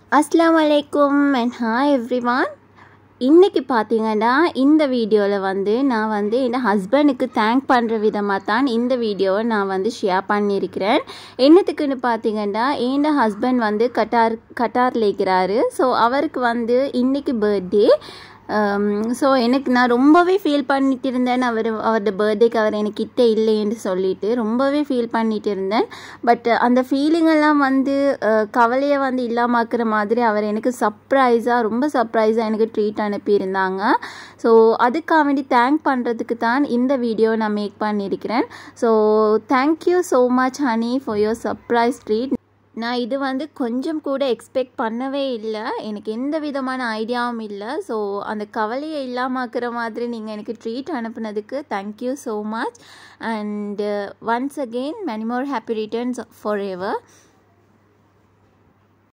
அஸ்லாம் வலைக்கும் and hi everyone இன்றைக்கி பார்த்தீங்கன்னா இந்த வீடியோவில் வந்து நான் வந்து என் ஹஸ்பண்டுக்கு தேங்க் பண்ணுற விதமாக தான் இந்த வீடியோவை நான் வந்து ஷேர் பண்ணியிருக்கிறேன் என்னத்துக்குன்னு பார்த்தீங்கன்னா என் ஹஸ்பண்ட் வந்து கட்டார் கட்டாரில் இருக்கிறாரு ஸோ அவருக்கு வந்து இன்றைக்கி பர்த்டே ஸோ எனக்கு நான் ரொம்பவே ஃபீல் பண்ணிட்டு இருந்தேன் அவர் அவரோட பர்த்டேக்கு அவர் எனக்கு கிட்ட இல்லைன்னு சொல்லிட்டு ரொம்பவே ஃபீல் பண்ணிட்டு இருந்தேன் பட் அந்த ஃபீலிங்கெல்லாம் வந்து கவலையை வந்து இல்லாமாக்குற மாதிரி அவர் எனக்கு சர்ப்ரைஸாக ரொம்ப சர்ப்ரைஸாக எனக்கு ட்ரீட் அனுப்பியிருந்தாங்க ஸோ அதுக்காக வேண்டி தேங்க் பண்ணுறதுக்கு தான் இந்த வீடியோ நான் மேக் பண்ணியிருக்கிறேன் so thank you so much honey for your surprise treat நான் இது வந்து கொஞ்சம் கூட எக்ஸ்பெக்ட் பண்ணவே இல்லை எனக்கு எந்த விதமான ஐடியாவும் இல்லை ஸோ அந்த கவலையை இல்லாமாக்குற மாதிரி நீங்கள் எனக்கு ட்ரீட் அனுப்புனதுக்கு thank you so much and once again many more happy returns for ever